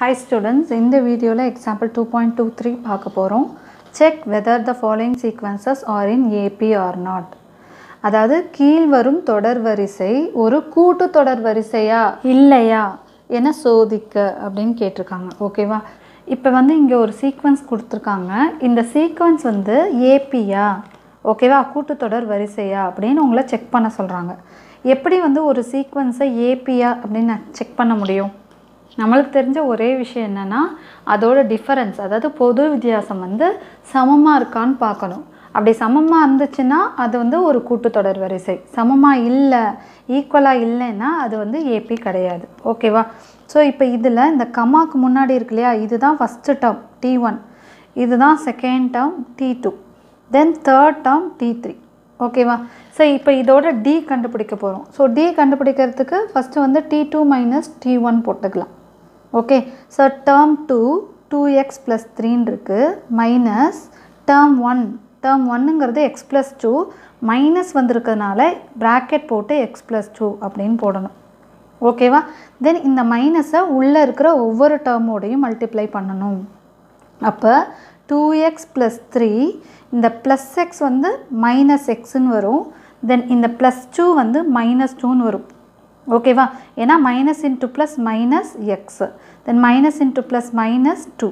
hi students இந்த வீடியோவில் example two point two three பார்க்க போகிறோம் check whether the following sequences are in AP or not அதாவது கீழ்வரும் தொடர் வரிசை ஒரு கூட்டு தொடர் வரிசையா இல்லையா என சோதிக்க அப்படின்னு கேட்டிருக்காங்க ஓகேவா இப்போ வந்து இங்கே ஒரு சீக்வன்ஸ் கொடுத்துருக்காங்க இந்த சீக்வன்ஸ் வந்து ஏபியா ஓகேவா கூட்டுத்தொடர் வரிசையா அப்படின்னு உங்களை செக் பண்ண சொல்கிறாங்க எப்படி வந்து ஒரு சீக்வன்ஸை ஏபியா அப்படின்னு செக் பண்ண முடியும் நம்மளுக்கு தெரிஞ்ச ஒரே விஷயம் என்னென்னா அதோட டிஃபரன்ஸ் அதாவது பொது வித்தியாசம் வந்து சமமாக இருக்கான்னு பார்க்கணும் அப்படி சமமாக இருந்துச்சுன்னா அது வந்து ஒரு கூட்டுத்தொடர் வரிசை சமமாக இல்லை ஈக்குவலாக இல்லைன்னா அது வந்து ஏபி கிடையாது ஓகேவா ஸோ இப்போ இதில் இந்த கமாக்கு முன்னாடி இருக்கு இல்லையா இதுதான் ஃபஸ்ட்டு டேர்ம் டி ஒன் இதுதான் second term T two then third term T three ஓகேவா ஸோ இப்போ இதோட டி கண்டுபிடிக்க போகிறோம் ஸோ டி கண்டுபிடிக்கிறதுக்கு ஃபஸ்ட்டு வந்து T two minus T one போட்டுக்கலாம் okay so term two two X plus த்ரீன்னு இருக்குது மைனஸ் டேர்ம் ஒன் டேர்ம் ஒன்னுங்கிறது எக்ஸ் ப்ளஸ் டூ மைனஸ் வந்திருக்கிறதுனால ப்ராக்கெட் போட்டு எக்ஸ் ப்ளஸ் டூ அப்படின்னு போடணும் ஓகேவா தென் இந்த மைனஸை உள்ளே இருக்கிற ஒவ்வொரு டேர்மோடையும் மல்டிப்ளை பண்ணணும் அப்போ டூ எக்ஸ் ப்ளஸ் த்ரீ இந்த ப்ளஸ் எக்ஸ் வந்து மைனஸ் எக்ஸ்ன்னு வரும் தென் இந்த ப்ளஸ் டூ வந்து மைனஸ் டூன்னு வரும் ஓகேவா ஏன்னா minus into plus minus X then minus into plus minus two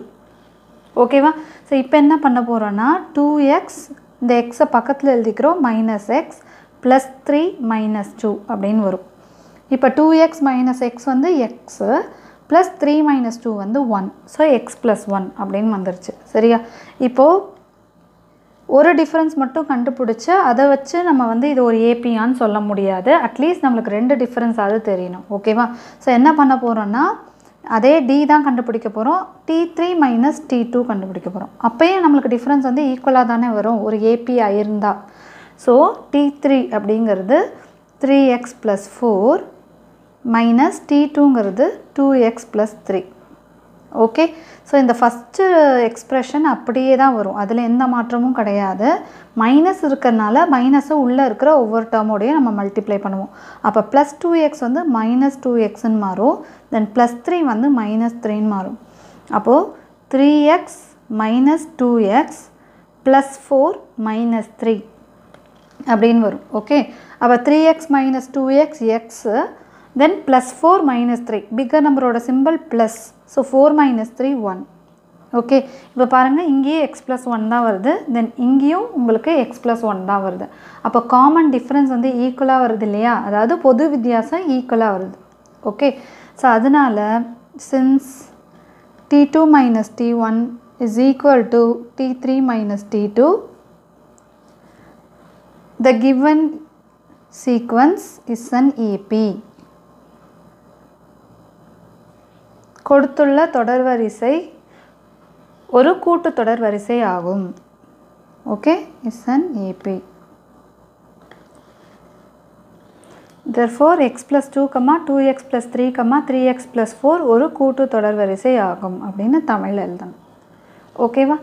ஓகேவா ஸோ இப்போ என்ன பண்ண போகிறோன்னா டூ எக்ஸ் இந்த எக்ஸை பக்கத்தில் எழுதிக்கிறோம் minus X plus three minus two அப்படின்னு வரும் இப்போ டூ எக்ஸ் மைனஸ் எக்ஸ் வந்து X plus three minus two வந்து one so X plus one அப்படின்னு வந்துருச்சு சரியா இப்போது ஒரு டிஃப்ரென்ஸ் மட்டும் கண்டுபிடிச்சி அதை வச்சு நம்ம வந்து இது ஒரு ஏபியான்னு சொல்ல முடியாது அட்லீஸ்ட் நம்மளுக்கு ரெண்டு டிஃப்ரென்ஸ் அது தெரியணும் ஓகேவா ஸோ என்ன பண்ண போகிறோன்னா அதே டி தான் கண்டுபிடிக்க போகிறோம் T three minus T two கண்டுபிடிக்க போகிறோம் அப்போயே நம்மளுக்கு டிஃப்ரென்ஸ் வந்து ஈக்குவலாக தானே வரும் ஒரு ஏபி ஆயிருந்தா ஸோ டி த்ரீ அப்படிங்கிறது three X plus four minus T டூங்கிறது two X plus three okay so இந்த ஃபஸ்ட்டு எக்ஸ்ப்ரெஷன் அப்படியே தான் வரும் அதில் எந்த மாற்றமும் கிடையாது மைனஸ் இருக்கிறனால மைனஸை உள்ளே இருக்கிற ஒவ்வொரு டேர்மோடையும் நம்ம மல்டிப்ளை பண்ணுவோம் அப்போ ப்ளஸ் டூ எக்ஸ் வந்து மைனஸ் டூ எக்ஸ்ன்னு மாறும் தென் ப்ளஸ் த்ரீ வந்து மைனஸ் த்ரீன்னு மாறும் அப்போது three X minus two X plus four minus three அப்படின்னு வரும் ஓகே அப்போ three X minus two X X then plus four minus three bigger நம்பரோட simple plus so four minus three one okay இப்போ பாருங்கள் இங்கேயே எக்ஸ் ப்ளஸ் ஒன் தான் வருது தென் இங்கேயும் உங்களுக்கு எக்ஸ் ப்ளஸ் ஒன் தான் வருது அப்போ காமன் டிஃப்ரென்ஸ் வந்து ஈக்குவலாக வருது இல்லையா அதாவது பொது வித்தியாசம் ஈக்குவலாக வருது ஓகே ஸோ அதனால் since T two minus T one is equal to T three minus T two the given sequence is an AP கொடுத்துள்ள தொடர்வரிசை ஒரு கூட்டு தொடர்வரிசை ஆகும் okay is an AP therefore X plus two comma two X plus three comma three X plus four ஒரு கூட்டு தொடர்வரிசை ஆகும் அப்படின்னு தமிழ் எழுதணும் ஓகேவா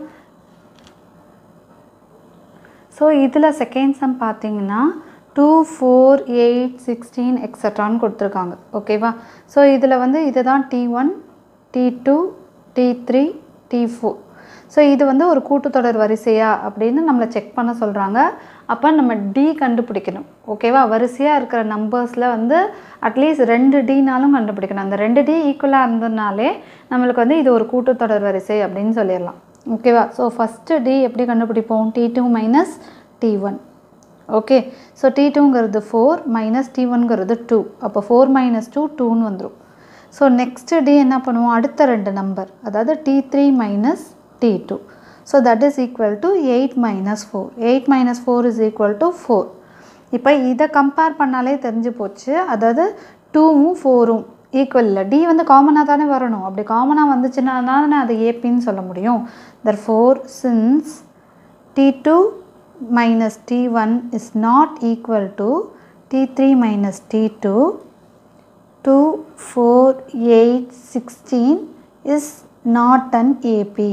ஸோ இதில் செகண்ட் சம் பார்த்தீங்கன்னா டூ ஃபோர் எயிட் சிக்ஸ்டீன் எக்ஸட்ரான்னு கொடுத்துருக்காங்க ஓகேவா ஸோ இதில் வந்து இதுதான் T one T two T three T four so இது வந்து ஒரு கூட்டுத்தொடர் வரிசையா அப்படின்னு நம்மளை செக் பண்ண சொல்கிறாங்க அப்போ நம்ம டி கண்டுபிடிக்கணும் ஓகேவா வரிசையாக இருக்கிற நம்பர்ஸில் வந்து அட்லீஸ்ட் ரெண்டு டினாலும் கண்டுபிடிக்கணும் அந்த ரெண்டு டி ஈக்குவலாக இருந்ததுனாலே நம்மளுக்கு வந்து இது ஒரு கூட்டுத்தொடர் வரிசை அப்படின்னு சொல்லிடலாம் ஓகேவா ஸோ ஃபஸ்ட்டு டி எப்படி கண்டுபிடிப்போம் T two minus T one okay so T டூங்கிறது ஃபோர் மைனஸ் டி ஒன்ங்கிறது டூ அப்போ ஃபோர் மைனஸ் டூ டூன்னு வந்துடும் ஸோ நெக்ஸ்ட்டு டி என்ன பண்ணுவோம் அடுத்த ரெண்டு நம்பர் அதாவது T three minus T two so that is equal to eight minus four eight minus four is equal to four இப்போ இதை கம்பேர் பண்ணாலே தெரிஞ்சு போச்சு அதாவது டூவும் ஃபோரும் ஈக்குவல் இல்லை டி வந்து காமனாக தானே வரணும் அப்படி காமனாக வந்துச்சுன்னா தானே அது ஏபின்னு சொல்ல முடியும் therefore since T two minus T one is not equal to T three minus T two two four eight sixteen is not an AP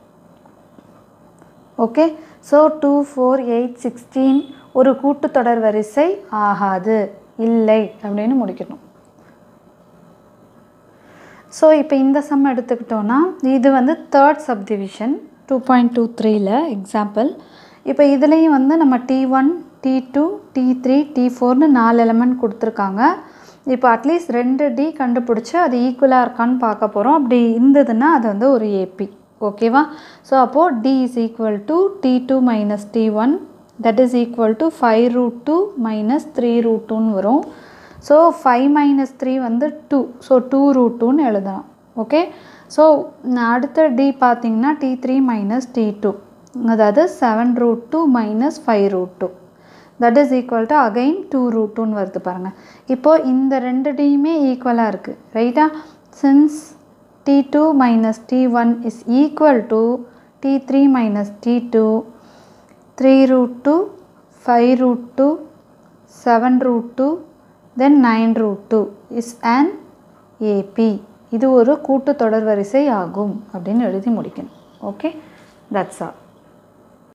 okay so two four eight sixteen ஒரு கூட்டுத்தொடர் வரிசை ஆகாது இல்லை அப்படின்னு முடிக்கணும் so இப்போ இந்த some எடுத்துக்கிட்டோன்னா இது வந்து third subdivision two point two த்ரீல எக்ஸாம்பிள் இப்போ இதுலேயும் வந்து நம்ம T one T two T three T ஃபோர்னு நாலு எலமெண்ட் கொடுத்துருக்காங்க இப்போ அட்லீஸ்ட் ரெண்டு டி கண்டுபிடிச்சி அது ஈக்குவலாக இருக்கான்னு பார்க்க போகிறோம் அப்படி இருந்ததுன்னா அது வந்து ஒரு ஏபி ஓகேவா ஸோ அப்போது d is equal to T two minus T one that is equal to five root two minus three root டூன்னு வரும் ஸோ ஃபைவ் மைனஸ் த்ரீ வந்து டூ ஸோ டூ ரூட் டூன்னு எழுதலாம் ஓகே ஸோ அடுத்த T பார்த்தீங்கன்னா T three minus T two அதாவது seven root two minus five root two that is equal to again two root டூன்னு வருது பாருங்கள் இப்போது இந்த ரெண்டு டியுமே ஈக்குவலாக இருக்குது ரைட்டா since T two minus T one is equal to T three minus T two three root two five root two seven root two then nine root two is an AP இது ஒரு கூட்டு தொடர் வரிசை ஆகும் அப்படின்னு எழுதி முடிக்கணும் ஓகே தட்ஸ் ஆல்